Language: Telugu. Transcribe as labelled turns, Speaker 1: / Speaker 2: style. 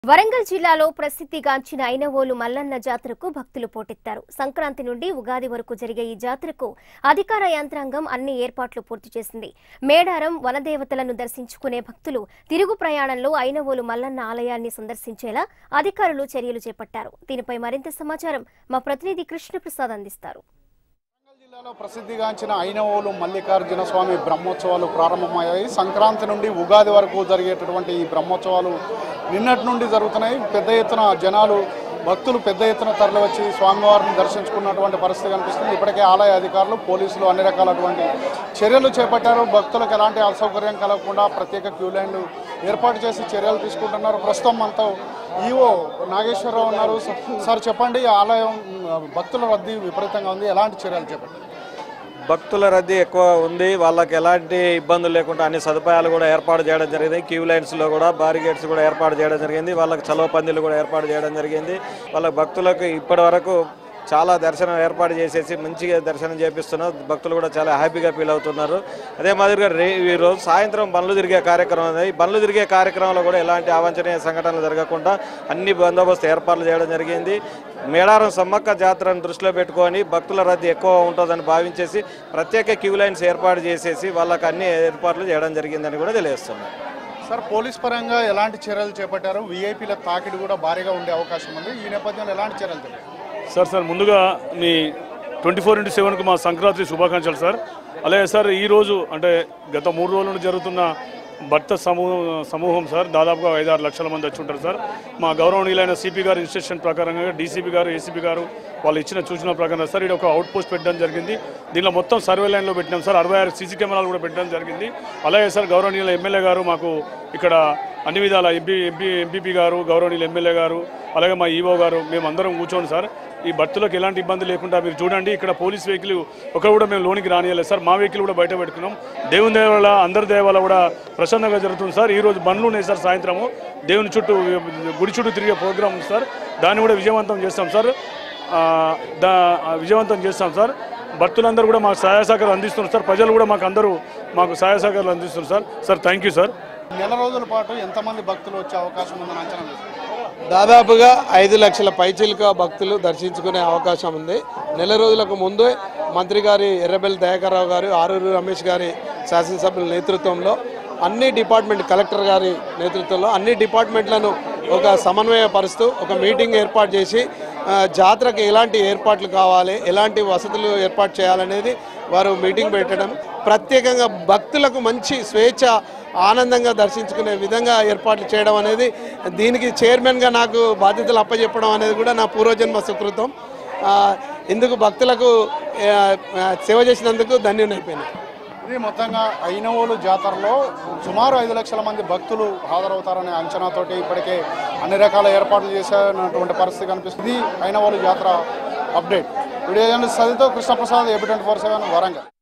Speaker 1: వరంగల్ జిల్లాలో ప్రసిద్ధిగాంచిన ఐనవోలు మల్లన్న జాతరకు భక్తులు పోటెత్తారు సంక్రాంతి నుండి ఉగాది వరకు జరిగే ఈ జాతరకు అధికార యంత్రాంగం అన్ని ఏర్పాట్లు పూర్తి చేసింది మేడారం వనదేవతలను దర్శించుకునే భక్తులు తిరుగు ప్రయాణంలో ఐనవోలు మల్లన్న ఆలయాన్ని సందర్శించేలా అధికారులు చర్యలు చేపట్టారు దీనిపై మరింత సమాచారం మా ప్రతినిధి కృష్ణప్రసాద్ అందిస్తారు
Speaker 2: వరంగల్ జిల్లాలో ప్రసిద్ధిగాంచిన ఐనవోలు మల్లికార్జున స్వామి బ్రహ్మోత్సవాలు ప్రారంభమయ్యాయి సంక్రాంతి నుండి ఉగాది వరకు జరిగేటటువంటి ఈ బ్రహ్మోత్సవాలు నిన్నటి నుండి జరుగుతున్నాయి పెద్ద ఎత్తున జనాలు భక్తులు పెద్ద ఎత్తున తరలివచ్చి స్వామివారిని దర్శించుకున్నటువంటి పరిస్థితి కనిపిస్తుంది ఇప్పటికే ఆలయ అధికారులు పోలీసులు అన్ని రకాలటువంటి చర్యలు చేపట్టారు భక్తులకు ఎలాంటి అసౌకర్యం కలగకుండా ప్రత్యేక క్యూ లైన్లు ఏర్పాటు చేసి చర్యలు తీసుకుంటున్నారు ప్రస్తుతం మనతో ఈవో నాగేశ్వరరావు ఉన్నారు సార్ చెప్పండి ఈ ఆలయం భక్తుల రద్దీ విపరీతంగా ఉంది ఎలాంటి చర్యలు చేపట్టారు
Speaker 3: భక్తుల రద్దీ ఎక్కువ ఉంది వాళ్ళకి ఎలాంటి ఇబ్బందులు లేకుండా అన్ని సదుపాయాలు కూడా ఏర్పాటు చేయడం జరిగింది క్యూ లైన్స్లో కూడా బారిగేట్స్ కూడా ఏర్పాటు చేయడం జరిగింది వాళ్ళకి చలవ పందిలు కూడా ఏర్పాటు చేయడం జరిగింది వాళ్ళ భక్తులకు ఇప్పటి వరకు చాలా దర్శనం ఏర్పాటు చేసేసి మంచిగా దర్శనం చేపిస్తున్నారు భక్తులు కూడా చాలా హ్యాపీగా ఫీల్ అవుతున్నారు అదే మాదిరిగా రే ఈ రోజు సాయంత్రం బండ్లు తిరిగే కార్యక్రమం ఉంది ఈ బండ్లు తిరిగే కార్యక్రమంలో కూడా ఎలాంటి అవాంఛనీయ సంఘటనలు జరగకుండా అన్ని బందోబస్తు ఏర్పాట్లు చేయడం జరిగింది మేడారం సమ్మక్క జాతరను దృష్టిలో పెట్టుకొని భక్తుల రద్దీ ఎక్కువ ఉంటుందని భావించేసి ప్రత్యేక క్యూ లైన్స్ ఏర్పాటు చేసేసి వాళ్ళకి అన్ని ఏర్పాట్లు చేయడం జరిగిందని కూడా తెలియజేస్తున్నారు
Speaker 2: సార్ పోలీస్ పరంగా ఎలాంటి చర్యలు చేపట్టారు వీఐపీల తాకిడి కూడా భారీగా ఉండే అవకాశం ఉంది ఈ నేపథ్యంలో ఎలాంటి చర్యలు చేపట్టారు
Speaker 4: సార్ సార్ ముందుగా మీ ట్వంటీ ఫోర్ ఇంటూ సెవెన్కి మా సంక్రాంతి శుభాకాంక్షలు సార్ అలాగే సార్ ఈరోజు అంటే గత మూడు రోజుల నుండి జరుగుతున్న భర్త సమూహం సమూహం సార్ దాదాపుగా ఐదారు లక్షల మంది వచ్చి ఉంటారు సార్ మా గౌరవనీయులైన సిపి గారి ఇన్స్ట్రక్షన్ ప్రకారంగా డీసీపీ గారు ఏసీపీ గారు వాళ్ళు ఇచ్చిన సూచన ప్రకారం సార్ ఇక్కడ ఒక అవుట్ పోస్ట్ పెట్టడం జరిగింది దీనిలో మొత్తం సర్వే లైన్లో పెట్టినాం సార్ అరవై ఆరు సీసీ కెమెరాలు కూడా పెట్టడం జరిగింది అలాగే సార్ గౌరవనీయుల ఎమ్మెల్యే గారు మాకు ఇక్కడ అన్ని విధాల ఎంపీ ఎంపీ ఎంపీపీ గారు గౌరవనీయులు ఎమ్మెల్యే గారు అలాగే మా ఈవో గారు మేమందరం కూర్చోండి సార్ ఈ భక్తులకు ఎలాంటి ఇబ్బంది లేకుండా మీరు చూడండి ఇక్కడ పోలీస్ వెహికల్ ఒకరు కూడా మేము లోనికి రానియలేదు సార్ మా వెహికల్ కూడా బయట పెట్టుకున్నాం దేవుని దయ వల్ల అందరి దయ వల్ల కూడా ప్రశాంతంగా జరుగుతుంది సార్ ఈ రోజు బండ్లు ఉన్నాయి సార్ సాయంత్రము దేవుని చుట్టూ గుడి చుట్టూ తిరిగే ప్రోగ్రామ్ ఉంది సార్ దాన్ని కూడా విజయవంతం చేస్తాం సార్ ఆ, దా ఆ, విజయవంతం చేస్తాం సార్ భక్తులందరూ కూడా మాకు సహాయ సహకారాలు అందిస్తున్నారు సార్ ప్రజలు కూడా మాకు అందరూ మాకు సహాయ సహకారాలు అందిస్తున్నారు sir sir thank you sir
Speaker 2: నెల రోజుల పాటు ఎంతమంది భక్తులు వచ్చే అవకాశం ఉందని అంచనా వేశారు?
Speaker 5: దాదాపుగా ఐదు లక్షల పైచిలుక భక్తులు దర్శించుకునే అవకాశం ఉంది నెల రోజులకు ముందే మంత్రి గారి ఎర్రబెల్లి దయాకర్రావు గారు ఆరూరు రమేష్ గారి శాసనసభ్యుల నేతృత్వంలో అన్ని డిపార్ట్మెంట్ కలెక్టర్ గారి నేతృత్వంలో అన్ని డిపార్ట్మెంట్లను ఒక సమన్వయపరుస్తూ ఒక మీటింగ్ ఏర్పాటు చేసి ఆ, జాతరకు ఎలాంటి ఏర్పాట్లు కావాలి ఎలాంటి వసతులు ఏర్పాటు చేయాలనేది వారు మీటింగ్ పెట్టడం ప్రత్యేకంగా భక్తులకు మంచి స్వేచ్ఛ ఆనందంగా దర్శించుకునే విధంగా ఏర్పాట్లు చేయడం అనేది దీనికి చైర్మన్గా నాకు బాధ్యతలు అప్పచెప్పడం అనేది కూడా నా పూర్వజన్మ సుకృతం ఆ, ఇందుకు భక్తులకు ఆ, ఆ, సేవ చేసినందుకు ధన్యునైపోయినాయి
Speaker 2: ఇది మొత్తంగా ఐనవోలు జాతరలో సుమారు ఐదు లక్షల మంది భక్తులు హాజరవుతారనే అంచనాతోటి ఇప్పటికే అన్ని రకాల ఏర్పాట్లు చేసేటువంటి పరిస్థితి కనిపిస్తుంది ఇది ఐనవోలు జాతర అప్డేట్ వీడియో జర్నలిస్ట్ సదితో Krishnaprasad AP twenty four seven Warangal